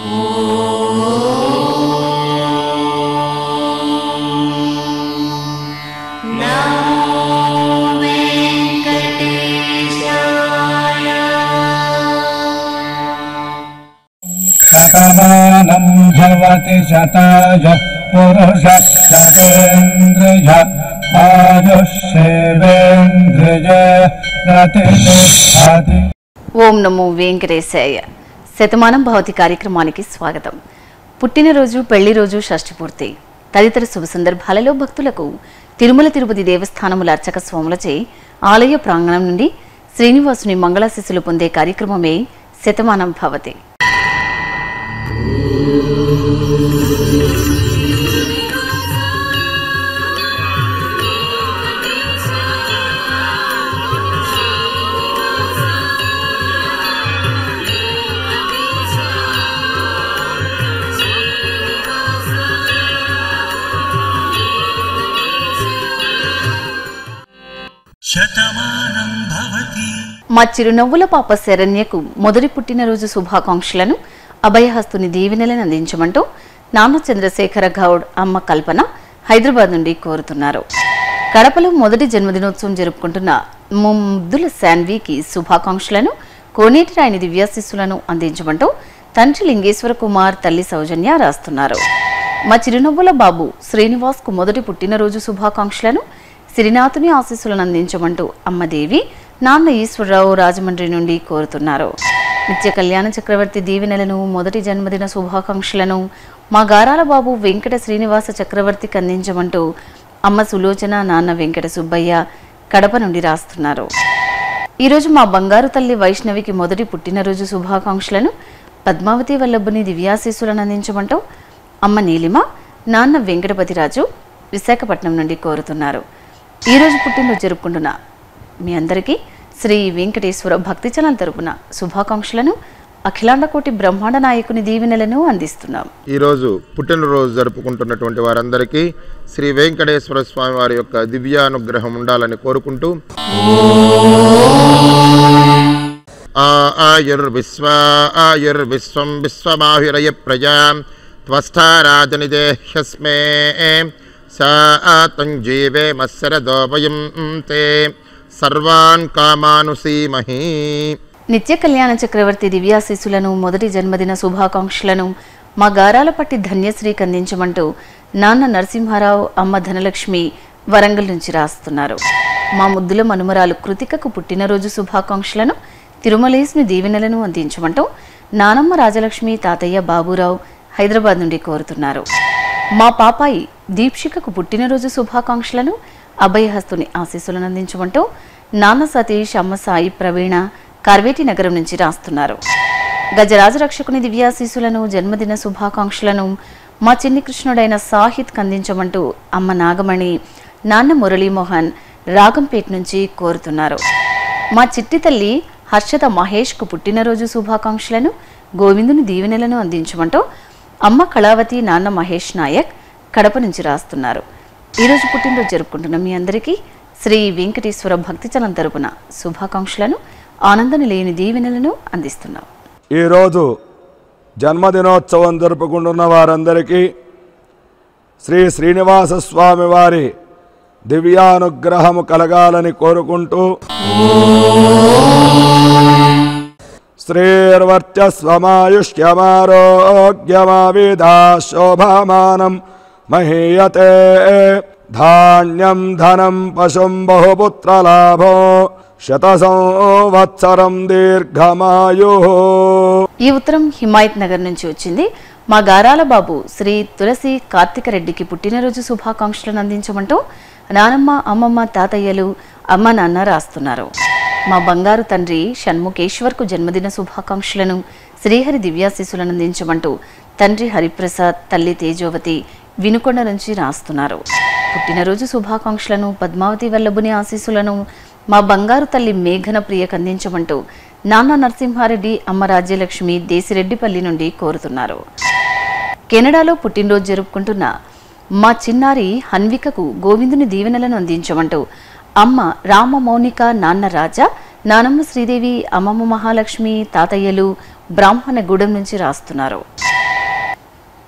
शतमानं भवति शताय पुरुष शतेन्द्रिय आयुष्येवेन्द्रिय प्रतिष्ठति ఓం నమో వెంకటేశాయ శతమానం భవతి కార్యక్రమానికి స్వాగతం పుట్టినరోజు పెళ్లి రోజు షష్ఠి పూర్తి తదితర శుభ సందర్భాలలో భక్తులకు తిరుమల తిరుపతి దేవస్థానముల అర్చక స్వాములచే ఆలయ ప్రాంగణం నుండి శ్రీనివాసుని మంగళాశిస్సులు పొందే కార్యక్రమమే శతమానం భవతి శతమానం భవతి మా చిరునవ్వుల పాప శరణ్యకు మొదటి పుట్టినరోజు శుభాకాంక్షలను అభయహస్తుని దీవెనలను అందించమంటూ నాన్న చంద్రశేఖర గౌడ్ అమ్మ కల్పన హైదరాబాద్ నుండి కోరుతున్నారు కడపలో మొదటి జన్మదినోత్సవం జరుపుకుంటున్న మా ముద్దుల శాన్వీకి శుభాకాంక్షలను కోనేటి రాయని దివ్యాశిస్సులను అందించమంటూ తండ్రి లింగేశ్వర కుమార్ తల్లి సౌజన్య రాస్తున్నారు మా చిరునవ్వుల బాబు శ్రీనివాస్కు మొదటి పుట్టినరోజు శుభాకాంక్షలను శ్రీనాథుని ఆశీస్సులను అందించమంటూ అమ్మదేవి నాన్న ఈశ్వరరావు రాజమండ్రి నుండి కోరుతున్నారు నిత్య కళ్యాణ చక్రవర్తి దీవెనలను మొదటి జన్మదిన శుభాకాంక్షలను మా గారాల బాబు వెంకట శ్రీనివాస చక్రవర్తికి అందించమంటూ అమ్మ సులోచన నాన్న వెంకట సుబ్బయ్య కడప నుండి రాస్తున్నారు ఈరోజు మా బంగారు తల్లి వైష్ణవికి మొదటి పుట్టినరోజు శుభాకాంక్షలను పద్మావతి వల్లభుని దివ్యాశీస్సులను అందించమంటూ అమ్మ నీలిమ నాన్న వెంకటపతిరాజు విశాఖపట్నం నుండి కోరుతున్నారు ఈరోజు పుట్టినరోజు జరుపుకుంటున్న మీ అందరికీ శ్రీ వెంకటేశ్వర భక్తిచలం తరపున శుభాకాంక్షలను అఖిలాండకోటి బ్రహ్మాండ నాయకుని దీవెనలను అందిస్తున్నాం ఈరోజు పుట్టినరోజు జరుపుకుంటున్నటువంటి వారందరికీ శ్రీ వెంకటేశ్వర స్వామి వారి యొక్క దివ్యానుగ్రహం ఉండాలని కోరుకుంటూ ఆ ఆయుర్విశ్వ ఆయుర్విశ్వం విశ్వమాహిరయ ప్రజా త్వస్థారాజనిదేహ్యస్మే సా తంజీవే మత్సరదోపయం తే సర్వాన్ కామానుసీమహీ నిత్య కళ్యాణ చక్రవర్తి దివ్యాశీస్సులను మొదటి జన్మదిన శుభాకాంక్షలను మా గారాలపట్టి ధన్యశ్రీకి అందించమంటూ నాన్న నరసింహారావు అమ్మ ధనలక్ష్మి వరంగల్ నుంచి రాస్తున్నారు మా ముద్దుల మనుమరాలు కృతికకు పుట్టినరోజు శుభాకాంక్షలను తిరుమలేసుని దీవెనలను అందించమంటూ నానమ్మ రాజలక్ష్మి తాతయ్య బాబురావు హైదరాబాద్ నుండి కోరుతున్నారు మా పాపాయి దీక్షికకు పుట్టినరోజు శుభాకాంక్షలను అభయహస్తుని ఆశీస్సులను అందించమంటూ నాన్న సతీష్ అమ్మ సాయి ప్రవీణ కార్వేటి నగరం నుంచి రాస్తున్నారు గజరాజ రక్షకుని దివ్యాశీసులను జన్మదిన శుభాకాంక్షలను మా చిన్ని కృష్ణుడైన సాహిత్ అందించమంటూ అమ్మ నాగమణి నాన్న మురళీమోహన్ రాగంపేట నుంచి కోరుతున్నారు మా చిట్టి తల్లి హర్షద మహేష్కు పుట్టినరోజు శుభాకాంక్షలను గోవిందుని దీవెనలను అందించమంటూ అమ్మ కళావతి నాన్న మహేష్ నాయక్ కడప నుంచి రాస్తున్నారు ఈరోజు పుట్టినరోజు జరుపుకుంటున్న మీ అందరికీ శ్రీ వెంకటేశ్వర భక్తిచలం తరపున శుభాకాంక్షలను ఆనంద నిలయని దీవెనలను అందిస్తున్నాం ఈరోజు జన్మదినోత్సవం జరుపుకుంటున్న వారందరికీ శ్రీ శ్రీనివాస స్వామి వారి దివ్యానుగ్రహము కలగాలని కోరుకుంటూ శ్రీర్వర్చస్వమాయుష్యమారోగ్యమావిధా శోభమానం మహీయతే ధాన్యం ధనం పశుం బహుపుత్రలాభో శత సంవత్సరం దీర్ఘమాయు ఈ ఉత్తరం హిమాయత్ నగర్ నుంచి వచ్చింది మా గారాల బాబు శ్రీ తులసి కార్తిక రెడ్డికి పుట్టినరోజు శుభాకాంక్షలను అందించమంటూ నానమ్మ అమ్మమ్మ తాతయ్యలు అమ్మ నాన్న రాస్తున్నారు మా బంగారు తండ్రి షణ్ముఖేశ్వర్కు జన్మదిన శుభాకాంక్షలను శ్రీహరి దివ్యాశీసులను అందించమంటూ తండ్రి హరిప్రసాద్ తల్లి తేజోవతి వినుకొండ నుంచి రాస్తున్నారు పుట్టినరోజు శుభాకాంక్షలను పద్మావతి వల్లభుని ఆశీస్సులను మా బంగారు తల్లి మేఘన ప్రియకు అందించమంటూ నాన్న నరసింహారెడ్డి అమ్మ రాజ్యలక్ష్మి దేశిరెడ్డిపల్లి నుండి కోరుతున్నారు కెనడాలో పుట్టినరోజు జరుపుకుంటున్న మా చిన్నారి హన్వికకు గోవిందుని దీవెనలను అందించమంటూ అమ్మ రామ మౌనిక నాన్న రాజా నానమ్మ శ్రీదేవి అమ్మమ్మ మహాలక్ష్మి తాతయ్యలు బ్రాహ్మణ గూడెం నుంచి రాస్తున్నారు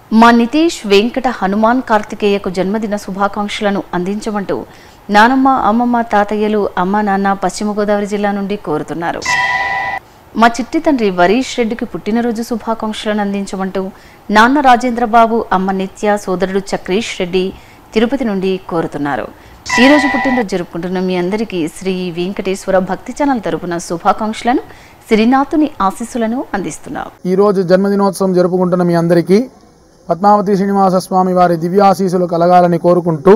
మా నితీష్ వెంకట హనుమాన్ కార్తికేయకు జన్మదిన శుభాకాంక్షలను అందించమంటూ నానమ్మ అమ్మమ్మ తాతయ్యలు అమ్మ నాన్న పశ్చిమ గోదావరి జిల్లా నుండి కోరుతున్నారు మా చిట్టి తండ్రి వరీష్ రెడ్డికి పుట్టినరోజు శుభాకాంక్షలను అందించమంటూ నాన్న రాజేంద్రబాబు అమ్మ నిత్య సోదరుడు చక్రీష్ రెడ్డి తిరుపతి నుండి కోరుతున్నారు ఈ రోజు పుట్టినరోజు జరుపుకుంటున్న మీ అందరికీ శ్రీ వెంకటేశ్వర భక్తి ఛానల్ తరపున శుభాకాంక్షలను శ్రీనాథుని ఆశీస్సులను అందిస్తున్నాం ఈరోజు జన్మదినోత్సవం జరుపుకుంటున్న మీ అందరికీ పద్మావతి శ్రీనివాస స్వామి వారి దివ్యాశీసులు కలగాలని కోరుకుంటూ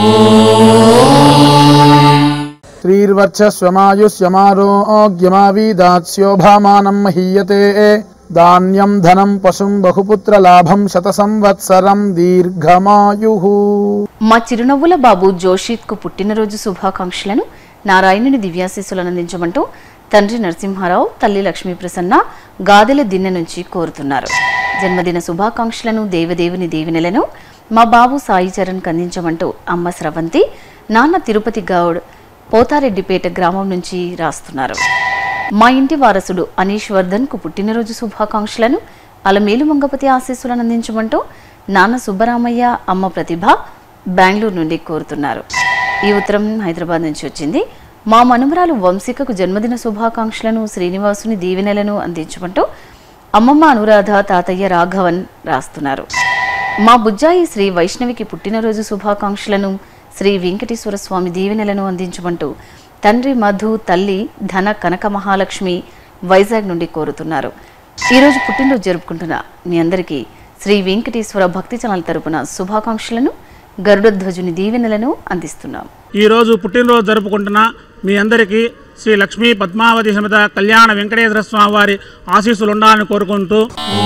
శ్రీర్వర్చస్వమాయుష్యమారోగ్యమావీదాస్యోభామానం మహీయతే ధాన్యం ధనం పశుం బహుపుత్ర లాభం శత సంవత్సరం దీర్ఘమాయు మా చిరునవ్వుల బాబు జోషిత్కు పుట్టినరోజు శుభాకాంక్షలను నారాయణుని దివ్యాశీస్సులను అందించమంటూ తండ్రి నరసింహారావు తల్లి లక్ష్మీ ప్రసన్న గాదెల దిన్నె నుంచి కోరుతున్నారు జన్మదిన శుభాకాంక్షలను దేవదేవుని దీవెనలను మా బాబు సాయి చరణ్ అందించమంటూ అమ్మ స్రవంతి నాన్న తిరుపతి గౌడ్ పోతారెడ్డిపేట గ్రామం నుంచి రాస్తున్నారు మా ఇంటి వారసుడు అనీష్ వర్ధన్కు పుట్టినరోజు శుభాకాంక్షలను అలమేలు మంగపతి ఆశీస్సులను అందించమంటూ నాన్న సుబ్బరామయ్య అమ్మ ప్రతిభ బెంగళూరు నుండి కోరుతున్నారు ఈ ఉత్తరం హైదరాబాద్ నుంచి వచ్చింది మా మనుమరాలు వంశికకు జన్మదిన శుభాకాంక్షలను శ్రీనివాసుని దీవెనలను అందించమంటూ అమ్మమ్మ అనురాధ తాతయ్య రాఘవన్ రాస్తున్నారు మా బుజ్జాయి శ్రీ వైష్ణవికి పుట్టినరోజు శుభాకాంక్షలను శ్రీ వెంకటేశ్వర స్వామి దీవెనలను అందించమంటూ తండ్రి మధు తల్లి ధన కనక మహాలక్ష్మి వైజాగ్ నుండి కోరుతున్నారు ఈరోజు పుట్టినరోజు జరుపుకుంటున్న మీ అందరికీ శ్రీ వెంకటేశ్వర భక్తి ఛానల్ తరపున శుభాకాంక్షలను గరుడధ్వజుని దీవెనలను అందిస్తున్నాం ఈరోజు పుట్టినరోజు జరుపుకుంటున్న మీ అందరికీ శ్రీ లక్ష్మీ పద్మావతి సమేత కళ్యాణ వెంకటేశ్వర స్వామి వారి ఆశీస్సులు ఉండాలని కోరుకుంటూ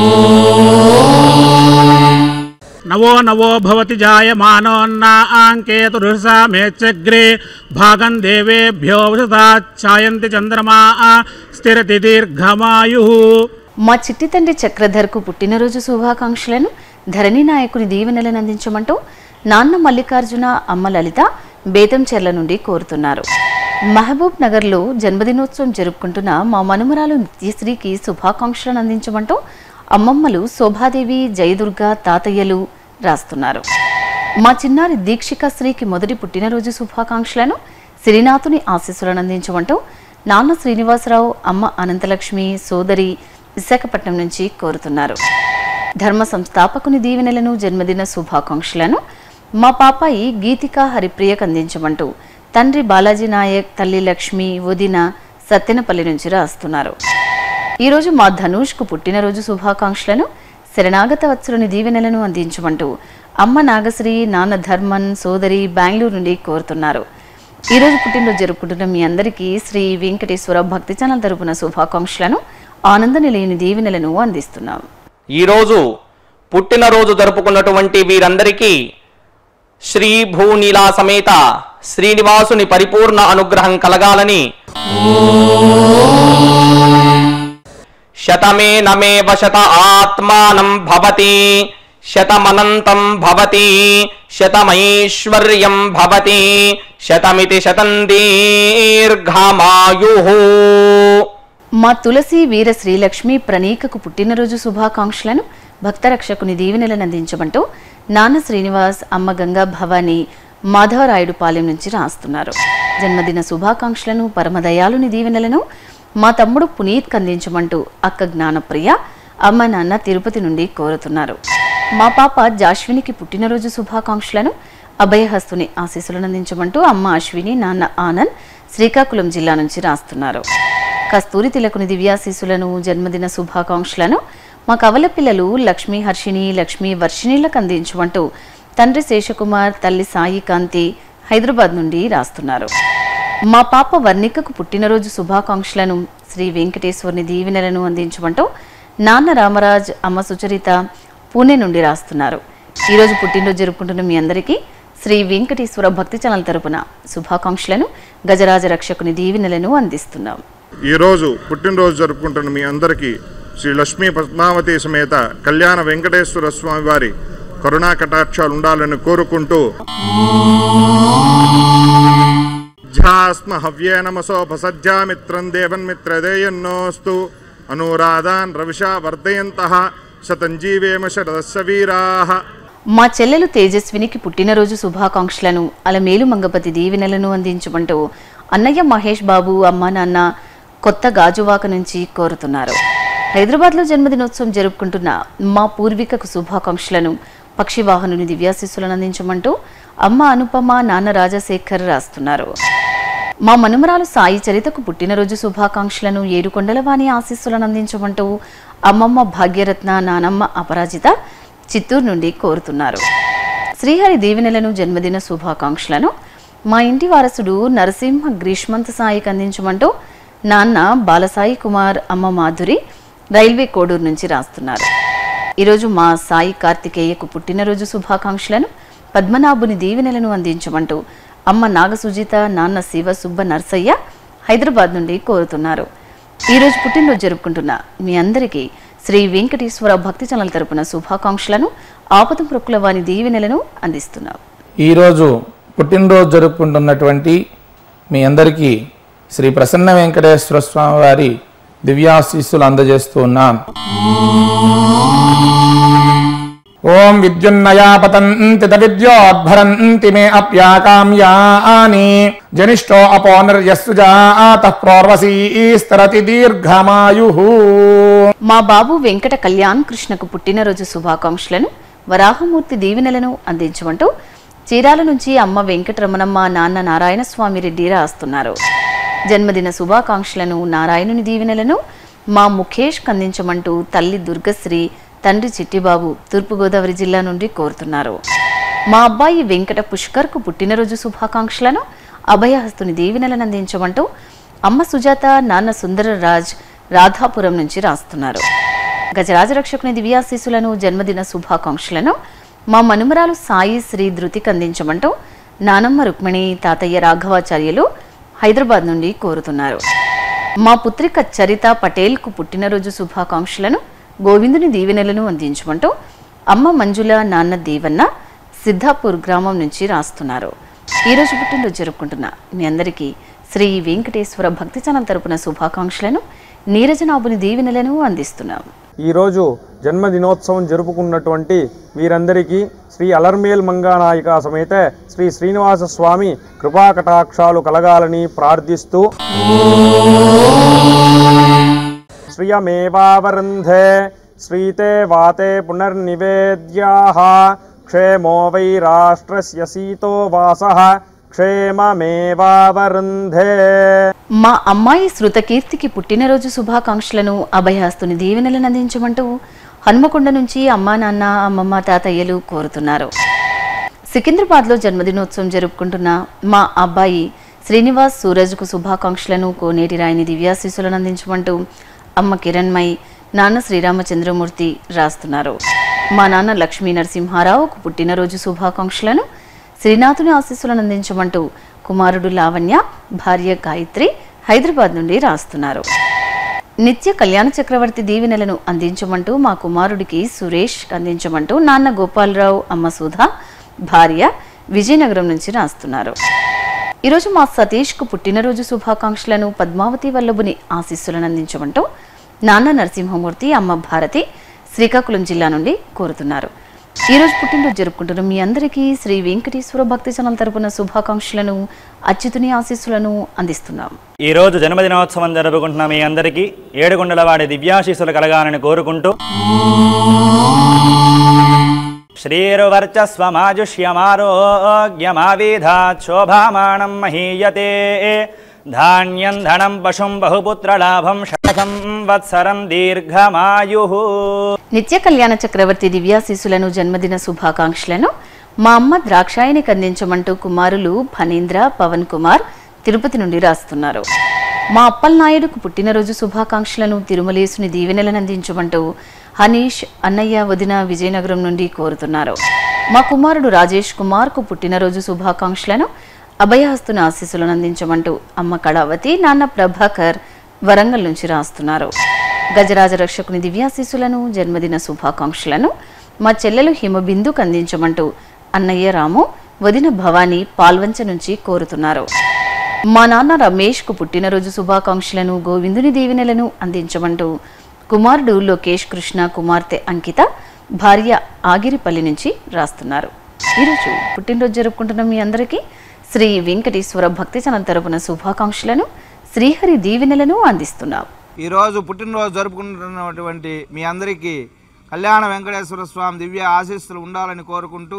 నవో నవో భవతి జాయమానోన్నాంకేతురుషా మేచ్చగ్రే భాగం దేవేభ్యో ఛాయంతి చంద్రమా స్థిరతి దీర్ఘమాయు మా చిట్టి తండ్రి చక్రధర్కు పుట్టినరోజు శుభాకాంక్షలను ధరణి నాయకుని దీవెనలను అందించమంటూ నాన్న మల్లికార్జున అమ్మ లలిత బేతంచెర్ల నుండి కోరుతున్నారు మహబూబ్ నగర్లో జన్మదినోత్సవం జరుపుకుంటున్న మా మనుమరాలు నిత్యశ్రీకి శుభాకాంక్షలను అందించమంటూ అమ్మమ్మలు శోభాదేవి జయదుర్గ తాతయ్యలు రాస్తున్నారు మా చిన్నారి దీక్షిక శ్రీకి మొదటి పుట్టినరోజు శుభాకాంక్షలను శ్రీనాథుని ఆశీస్సులను అందించమంటూ నాన్న శ్రీనివాసరావు అమ్మ అనంతలక్ష్మి సోదరి విశాఖపట్నం నుంచి కోరుతున్నారు ధర్మ సంస్థాపకుని దీవెనలను జన్మదిన శుభాకాంక్షలను మా పాపాయి గీతిక హరిప్రియకు అందించమంటూ తండ్రి బాలాజీ నాయక్ తల్లి లక్ష్మి వదిన సత్తెనపల్లి నుంచి రాస్తున్నారు ఈరోజు మా ధనుష్కు పుట్టినరోజు శుభాకాంక్షలను శరణాగత వత్సరుని దీవెనలను అందించమంటూ అమ్మ నాగశ్రీ నాన్న ధర్మన్ సోదరి బెంగళూరు నుండి కోరుతున్నారు ఈరోజు పుట్టినరోజు జరుపుకుంటున్న మీ అందరికీ శ్రీ వెంకటేశ్వర భక్తి ఛానల్ తరపున శుభాకాంక్షలను ఆనంద నిలయని దీవెనలను అందిస్తున్నాం ఈరోజు పుట్టినరోజు జరుపుకున్నటువంటి వీరందరికీ శ్రీ భూనీలా సమేత శ్రీనివాసుని పరిపూర్ణ అనుగ్రహం కలగాలని శతమే నమే వశత ఆత్మానం భవతి శతమనంతం భవతి శతమైశ్వర్యం భవతి శతమితి శతం దీర్ఘమాయు మా తులసి వీర శ్రీలక్ష్మి ప్రణీకకు పుట్టినరోజు శుభాకాంక్షలను భక్తరక్షకుని దీవెనలను అందించమంటూ నాన్న శ్రీనివాస్ అమ్మ గంగా భవాని మాధవరాయుడు పాలెం నుంచి రాస్తున్నారు జన్మదిన శుభాకాంక్షలను పరమదయాలుని దీవెనలను మా తమ్ముడు పునీత్ అందించమంటూ అక్క జ్ఞానప్రియ అమ్మ నాన్న తిరుపతి నుండి కోరుతున్నారు మా పాప జాష్వినికి పుట్టినరోజు శుభాకాంక్షలను అభయహస్తుని ఆశీస్సులను అందించమంటూ అమ్మ అశ్విని నాన్న ఆనంద్ శ్రీకాకుళం జిల్లా నుంచి రాస్తున్నారు కస్తూరి తిలకుని దివ్యాశీసులను జన్మదిన శుభాకాంక్షలను మా కవల పిల్లలు లక్ష్మీ హర్షిణి లక్ష్మీ వర్షిణిలకు అందించమంటూ తండ్రి శేషకుమార్ తల్లి సాయి కాంతి హైదరాబాద్ నుండి రాస్తున్నారు మా పాప వర్ణికకు పుట్టినరోజు శుభాకాంక్షలను శ్రీ వెంకటేశ్వరుని దీవెనలను అందించమంటూ నాన్న రామరాజ్ అమ్మ సుచరిత పూణే నుండి రాస్తున్నారు ఈరోజు పుట్టినరోజు జరుపుకుంటున్న మీ అందరికీ శ్రీ వెంకటేశ్వర భక్తి ఛానల్ తరపున శుభాకాంక్షలను గజరాజ రక్షకుని దీవెనలను అందిస్తున్నాం ఈరోజు పుట్టినరోజు జరుపుకుంటున్న మీ అందరికీ శ్రీ లక్ష్మీ పద్మావతి సమేత కళ్యాణ వెంకటేశ్వర స్వామి వారి కరుణా కటాక్షాలు ఉండాలని కోరుకుంటూ ధ్యాస్మ హవ్యే నమసోపసజ్జామిత్రం దేవన్మిత్రదేయన్నోస్తు అనురాధాన్ రవిషా వర్ధయంత శతం జీవేమ శరదస్స వీరాः మా చెల్లెలు తేజస్వినికి పుట్టినరోజు శుభాకాంక్షలను అలమేలు మంగపతి దీవెనలను అందించమంటూ అన్నయ్య మహేష్ బాబు అమ్మా నాన్న కొత్త గాజువాక నుంచి కోరుతున్నారు హైదరాబాద్లో జన్మదినోత్సవం జరుపుకుంటున్న మా పూర్వీకకు శుభాకాంక్షలను పక్షివాహనుని దివ్యాశిస్సులను అందించమంటూ అమ్మ అనుపమ నాన్న రాజశేఖర్ రాస్తున్నారు మా మనుమరాలు సాయి చరితకు పుట్టినరోజు శుభాకాంక్షలను ఏడుకొండల వాణి ఆశీస్సులను అందించమంటూ అమ్మమ్మ భాగ్యరత్న నానమ్మ అపరాజిత చిత్తూరు నుండి కోరుతున్నారు శ్రీహరి దీవెనలను జన్మదిన శుభాకాంక్షలను మా ఇంటి వారసుడు నరసింహ గ్రీష్మంత సాయికి అందించమంటూ నాన్న బాలసాయి కుమార్ అమ్మ మాధురి రైల్వే కోడూరు నుంచి రాస్తున్నారు ఈరోజు మా సాయి కార్తికేయకు పుట్టినరోజు శుభాకాంక్షలను పద్మనాభుని దీవెనలను అందించమంటూ అమ్మ నాగసుజిత నాన్న శివ సుబ్బ నర్సయ్య హైదరాబాద్ నుండి కోరుతున్నారు ఈరోజు పుట్టినరోజు జరుపుకుంటున్న మీ అందరికీ శ్రీ వెంకటేశ్వర భక్తి ఛానల్ తరపున శుభాకాంక్షలను ఆపదం ప్రొక్కుల వాని దీవెనలను అందిస్తున్నాం ఈరోజు పుట్టినరోజు జరుపుకుంటున్నటువంటి మీ అందరికీ శ్రీ ప్రసన్న వెంకటేశ్వర స్వామి వారి దివ్యాశీస్సులు అందజేస్తూ ఉన్నాం ఓం విద్యున్నయా పతంతి విద్యోద్భరంతి మే అప్యాకామ్యాని జనిష్టో అపో నిర్యస్సు జాత ప్రోర్వసీస్తరతి దీర్ఘమాయు మా బాబు వెంకట కళ్యాణ్ కృష్ణకు పుట్టినరోజు శుభాకాంక్షలను వరాహమూర్తి దీవెనలను అందించమంటూ చీరాల నుంచి అమ్మ వెంకటరమణమ్మ నాన్న నారాయణ స్వామి రెడ్డి రాస్తున్నారు జన్మదిన శుభాకాంక్షలను నారాయణుని దీవెనలను మా ముఖేష్ అందించమంటూ తల్లి దుర్గశ్రీ తండ్రి చిట్టిబాబు తూర్పుగోదావరి జిల్లా నుండి కోరుతున్నారు మా అబ్బాయి వెంకట పుష్కర్కు పుట్టినరోజు శుభాకాంక్షలను అభయహస్తుని దీవెనలను అందించమంటూ అమ్మ సుజాత నాన్న సుందరరాజ్ రాధాపురం నుంచి రాస్తున్నారు గజరాజ రక్షకుని దివ్యాశీసులను జన్మదిన శుభాకాంక్షలను మా మనుమరాలు సాయి శ్రీ ధృతికి అందించమంటూ నానమ్మ రుక్మిణి తాతయ్య రాఘవాచార్యులు హైదరాబాద్ నుండి కోరుతున్నారు మా పుత్రిక చరిత పటేల్కు పుట్టినరోజు శుభాకాంక్షలను గోవిందుని దీవెనలను అందించమంటూ అమ్మ మంజుల నాన్న దేవన్న సిద్ధాపూర్ గ్రామం నుంచి రాస్తున్నారు ఈరోజు పుట్టినరోజు జరుపుకుంటున్న మీ అందరికీ శ్రీ వెంకటేశ్వర భక్తి ఛానల్ తరపున శుభాకాంక్షలను నీరజనాభుని దీవెనలను అందిస్తున్నాం ఈరోజు జన్మదినోత్సవం జరుపుకున్నటువంటి వీరందరికీ శ్రీ అలర్మేల్ మంగానాయిక సమేత శ్రీ శ్రీనివాస స్వామి కృపాకటాక్షాలు కలగాలని ప్రార్థిస్తూ శ్రియమేవావరుంధే శ్రీతే వాతే పునర్నివేద్యాః క్షేమో వై రాష్ట్రస్య సీతో వాసః క్షేమమేవావరుంధే మా అమ్మాయి శృతకీర్తికి పుట్టినరోజు శుభాకాంక్షలను అభయహస్తుని దీవెనలను అందించమంటూ హనుమకొండ నుంచి అమ్మా నాన్న అమ్మమ్మ తాతయ్యలు కోరుతున్నారు సికింద్రాబాద్లో జన్మదినోత్సవం జరుపుకుంటున్న మా అబ్బాయి శ్రీనివాస్ సూరజ్కు శుభాకాంక్షలను కోనేటి రాయిని దివ్యాశీసులను అందించమంటూ అమ్మ కిరణ్మయి నాన్న శ్రీరామచంద్రమూర్తి రాస్తున్నారు మా నాన్న లక్ష్మీ నరసింహారావుకు పుట్టినరోజు శుభాకాంక్షలను శ్రీనాథుని ఆశీస్సులను అందించమంటూ కుమారుడు లావణ్య భార్య గాయత్రి హైదరాబాద్ నుండి రాస్తున్నారు నిత్య కళ్యాణ చక్రవర్తి దీవెనలను అందించమంటూ మా కుమారుడికి సురేష్ అందించమంటూ నాన్న గోపాలరావు అమ్మ సుధా భార్య విజయనగరం నుంచి రాస్తున్నారు ఈరోజు మా సతీష్కు పుట్టినరోజు శుభాకాంక్షలను పద్మావతి వల్లభుని ఆశీస్సులను అందించమంటూ నాన్న నరసింహమూర్తి అమ్మ భారతి శ్రీకాకుళం జిల్లా నుండి కోరుతున్నారు ఈరోజు పుట్టినరోజు జరుపుకుంటున్న మీ అందరికీ శ్రీ వెంకటేశ్వర భక్తి ఛానల్ తరపున శుభాకాంక్షలను అచ్యుతుని ఆశీస్సులను అందిస్తున్నాం ఈ రోజు జన్మదినోత్సవం జరుపుకుంటున్న మీ అందరికీ ఏడుగుండల వాడి దివ్యాశీస్సులు కలగాలని కోరుకుంటూ శ్రీరువర్చస్వమాజుష్యమారోగ్యమావిధాత్ శోభామానం మహీయతే ధాన్యం ధనం పశుం బహుపుత్రలాభం శతం వత్సరం దీర్ఘమాయు నిత్య కళ్యాణ చక్రవర్తి దివ్యాశీసులను జన్మదిన శుభాకాంక్షలను మా అమ్మ ద్రాక్షాయనికి అందించమంటూ కుమారులు ఫణీంద్ర పవన్ కుమార్ తిరుపతి నుండి రాస్తున్నారు మా అప్పలనాయుడుకు పుట్టినరోజు శుభాకాంక్షలను తిరుమలేసుని దీవెనలను అందించమంటూ హనీష్ అన్నయ్య వదిన విజయనగరం నుండి కోరుతున్నారు మా కుమారుడు రాజేష్ కుమార్కు పుట్టినరోజు శుభాకాంక్షలను అభయహస్తుని ఆశీస్సులను అందించమంటూ అమ్మ కళావతి నాన్న ప్రభాకర్ వరంగల్ నుంచి రాస్తున్నారు గజరాజ రక్షకుని దివ్యాశీస్సులను జన్మదిన శుభాకాంక్షలను మా చెల్లెలు హిమబిందుకు అందించమంటూ అన్నయ్య రాము వదిన భవానీ పాల్వంచ నుంచి కోరుతున్నారు మా నాన్న రమేష్కు పుట్టినరోజు శుభాకాంక్షలను గోవిందుని దీవెనలను అందించమంటూ కుమారుడు లోకేష్ కృష్ణ కుమార్తె అంకిత భార్య ఆగిరిపల్లి నుంచి రాస్తున్నారు ఈరోజు పుట్టినరోజు జరుపుకుంటున్న మీ అందరికీ శ్రీ వెంకటేశ్వర భక్తి ఛానల్ తరపున శుభాకాంక్షలను శ్రీహరి దీవెనలను అందిస్తున్నాం ఈరోజు పుట్టినరోజు జరుపుకుంటున్నటువంటి మీ అందరికీ కళ్యాణ వెంకటేశ్వర స్వామి దివ్య ఆశీస్సులు ఉండాలని కోరుకుంటూ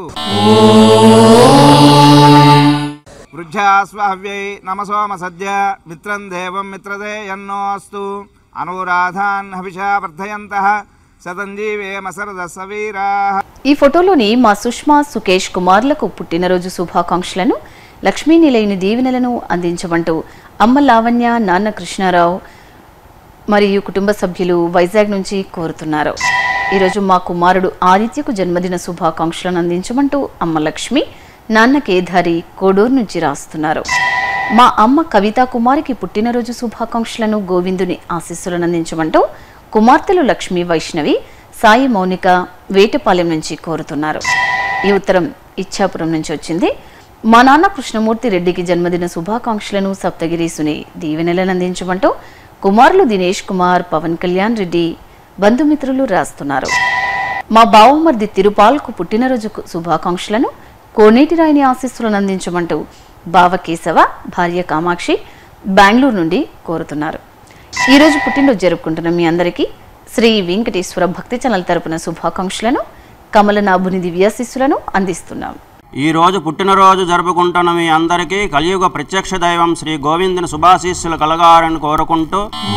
వృద్ధాస్వావ్యై నమసోమ సద్య మిత్రం దేవం మిత్రదే ఎన్నోస్తు అనురాధాన్ హవిషా వర్ధయంత శతంజీవేమ సరద సవీరా ఈ ఫోటోలోని మా సుష్మా సుకేష్ కుమార్లకు పుట్టినరోజు శుభాకాంక్షలను లక్ష్మీ నిలయని దీవెనలను అందించమంటూ అమ్మ లావణ్య నాన్న కృష్ణారావు మరియు కుటుంబ సభ్యులు వైజాగ్ నుంచి కోరుతున్నారు ఈరోజు మా కుమారుడు ఆదిత్యకు జన్మదిన శుభాకాంక్షలను అందించమంటూ అమ్మ లక్ష్మి నాన్న కేదారి కోడూరు నుంచి రాస్తున్నారు మా అమ్మ కవితా కుమారికి పుట్టినరోజు శుభాకాంక్షలను గోవిందుని ఆశీస్సులను అందించమంటూ కుమార్తెలు లక్ష్మి వైష్ణవి సాయి మౌనిక వేటపాలెం నుంచి కోరుతున్నారు ఈ ఉత్తరం ఇచ్చాపురం నుంచి వచ్చింది మా నాన్న కృష్ణమూర్తి రెడ్డికి జన్మదిన శుభాకాంక్షలను సప్తగిరీసుని దీవెనలను అందించమంటూ కుమారులు దినేష్ కుమార్ పవన్ కళ్యాణ్ రెడ్డి బంధుమిత్రులు రాస్తున్నారు మా బావమర్ది తిరుపాల్కు పుట్టినరోజు శుభాకాంక్షలను కోనేటి రాయిని ఆశీస్సులను అందించమంటూ బావ కేశవ భార్య కామాక్షి బెంగళూరు నుండి కోరుతున్నారు ఈరోజు పుట్టినరోజు జరుపుకుంటున్న మీ అందరికీ శ్రీ వెంకటేశ్వర భక్తి ఛానల్ తరపున శుభాకాంక్షలను కమలనాభుని దివ్యాశిస్సులను అందిస్తున్నాం ఈ రోజు పుట్టినరోజు జరుపుకుంటున్న మీ అందరికీ కలియుగ ప్రత్యక్ష దైవం శ్రీ గోవిందుని శుభాశీస్సులు కలగాలని కోరుకుంటూ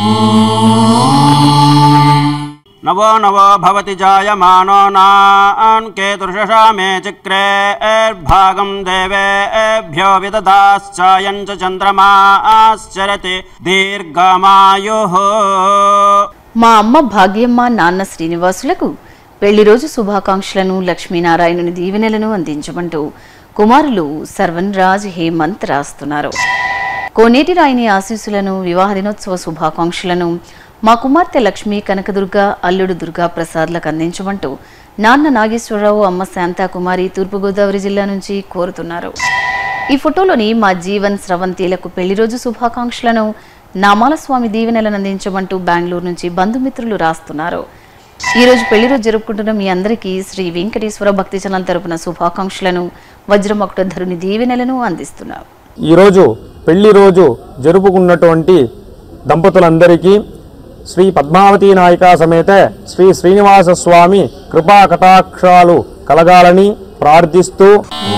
నవో నవో భవతి జాయమానో నాన్ కేతుర్షషా మే చక్రే భాగం దేవేభ్యో విదదాశ్చాయం చ చంద్రమాశ్చరతి దీర్ఘమాయు మా అమ్మ భాగ్యమ్మ నాన్న శ్రీనివాసులకు పెళ్లి రోజు శుభాకాంక్షలను లక్ష్మీనారాయణుని దీవెనలను అందించమంటూ కుమారులు సర్వన్ రాజ్ హేమంత్ రాస్తున్నారు కోనేటి రాయిని ఆశీస్సులను వివాహ దినోత్సవ శుభాకాంక్షలను మా కుమార్తె లక్ష్మి కనకదుర్గ అల్లుడు దుర్గా ప్రసాద్లకు అందించమంటూ నాన్న నాగేశ్వరరావు అమ్మ శాంతాకుమారి తూర్పుగోదావరి జిల్లా నుంచి కోరుతున్నారు ఈ ఫోటోలోని మా జీవన్ స్రవంతిలకు పెళ్లి రోజు శుభాకాంక్షలను నామాల స్వామి దీవెనలను అందించమంటూ బెంగళూరు నుంచి బంధుమిత్రులు రాస్తున్నారు ఈ రోజు పెళ్లి రోజు జరుపుకుంటున్న మీ అందరికీ శ్రీ వెంకటేశ్వర భక్తి ఛానల్ తరపున శుభాకాంక్షలను వజ్రమకుటధరుని దీవెనలను అందిస్తున్నాం ఈరోజు పెళ్లి రోజు జరుపుకున్నటువంటి దంపతులందరికీ శ్రీ పద్మావతి నాయిక సమేత శ్రీ శ్రీనివాస స్వామి కృపా కటాక్షాలు కలగాలని ప్రార్థిస్తూ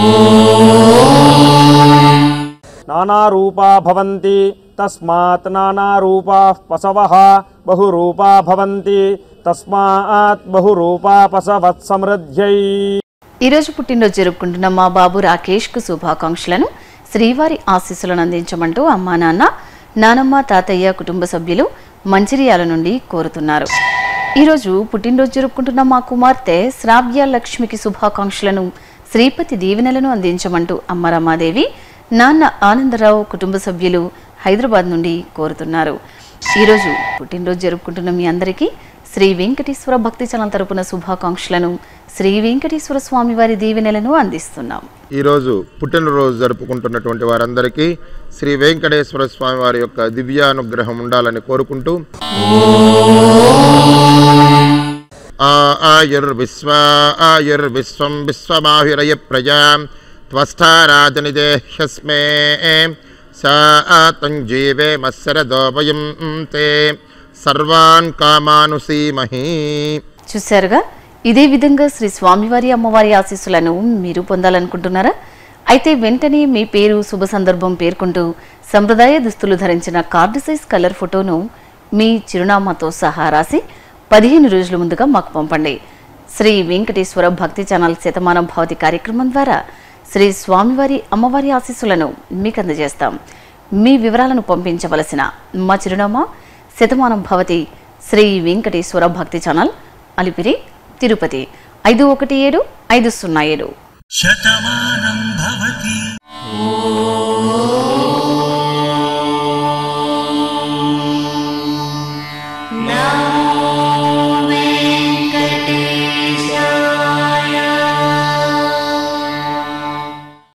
నానారూపా భవంతి తస్మాత్ నానారూపా పశవః బహురూపా భవంతి తస్మాత్ బహురూపా పశవత్ సమృద్ధ్యై ఈరోజు పుట్టినరోజు జరుపుకుంటున్న మా బాబు రాకేష్కు శుభాకాంక్షలను శ్రీవారి ఆశీస్సులను అందించమంటూ అమ్మా నాన్న నానమ్మ తాతయ్య కుటుంబ సభ్యులు మంచిర్యాల నుండి కోరుతున్నారు ఈరోజు పుట్టినరోజు జరుపుకుంటున్న మా కుమార్తె శ్రావ్య లక్ష్మికి శుభాకాంక్షలను శ్రీపతి దీవెనలను అందించమంటూ అమ్మ రమాదేవి నాన్న ఆనందరావు కుటుంబ సభ్యులు హైదరాబాద్ నుండి కోరుతున్నారు ఈరోజు పుట్టినరోజు జరుపుకుంటున్న మీ అందరికీ శ్రీ వెంకటేశ్వర భక్తి చలం తరపున శుభాకాంక్షలను శ్రీ వెంకటేశ్వర స్వామి వారి దీవెనలను అందిస్తున్నాం ఈరోజు పుట్టినరోజు జరుపుకుంటున్నటువంటి వారందరికీ శ్రీ వెంకటేశ్వర స్వామి వారి యొక్క దివ్యానుగ్రహం ఉండాలని కోరుకుంటూ ఆ ఆయుర్విశ్వా ఆయుర్విశ్వం విశ్వమాహిరయ ప్రజా త్వస్థారాజనిదేహ్యస్మే సా తంజీవే మత్సరదోపయం తే సర్వాన్ కామానుసీమహీ చూశారుగా ఇదే విధంగా శ్రీ స్వామివారి అమ్మవారి ఆశీస్సులను మీరు పొందాలనుకుంటున్నారా అయితే వెంటనే మీ పేరు శుభ సందర్భం పేర్కొంటూ సంప్రదాయ దుస్తులు ధరించిన కార్డు సైజ్ కలర్ ఫోటోను మీ చిరునామాతో సహా రాసి పదిహేను రోజుల ముందుగా మాకు పంపండి శ్రీ వెంకటేశ్వర భక్తి ఛానల్ శతమానం భవతి కార్యక్రమం ద్వారా శ్రీ స్వామివారి అమ్మవారి ఆశీస్సులను మీకు అందజేస్తాం మీ వివరాలను పంపించవలసిన మా చిరునామా శతమానం భవతి శ్రీ వెంకటేశ్వర భక్తి ఛానల్ అలిపిరి తిరుపతి ఐదు ఒకటి ఏడు ఐదు సున్నా ఏడు శతమానం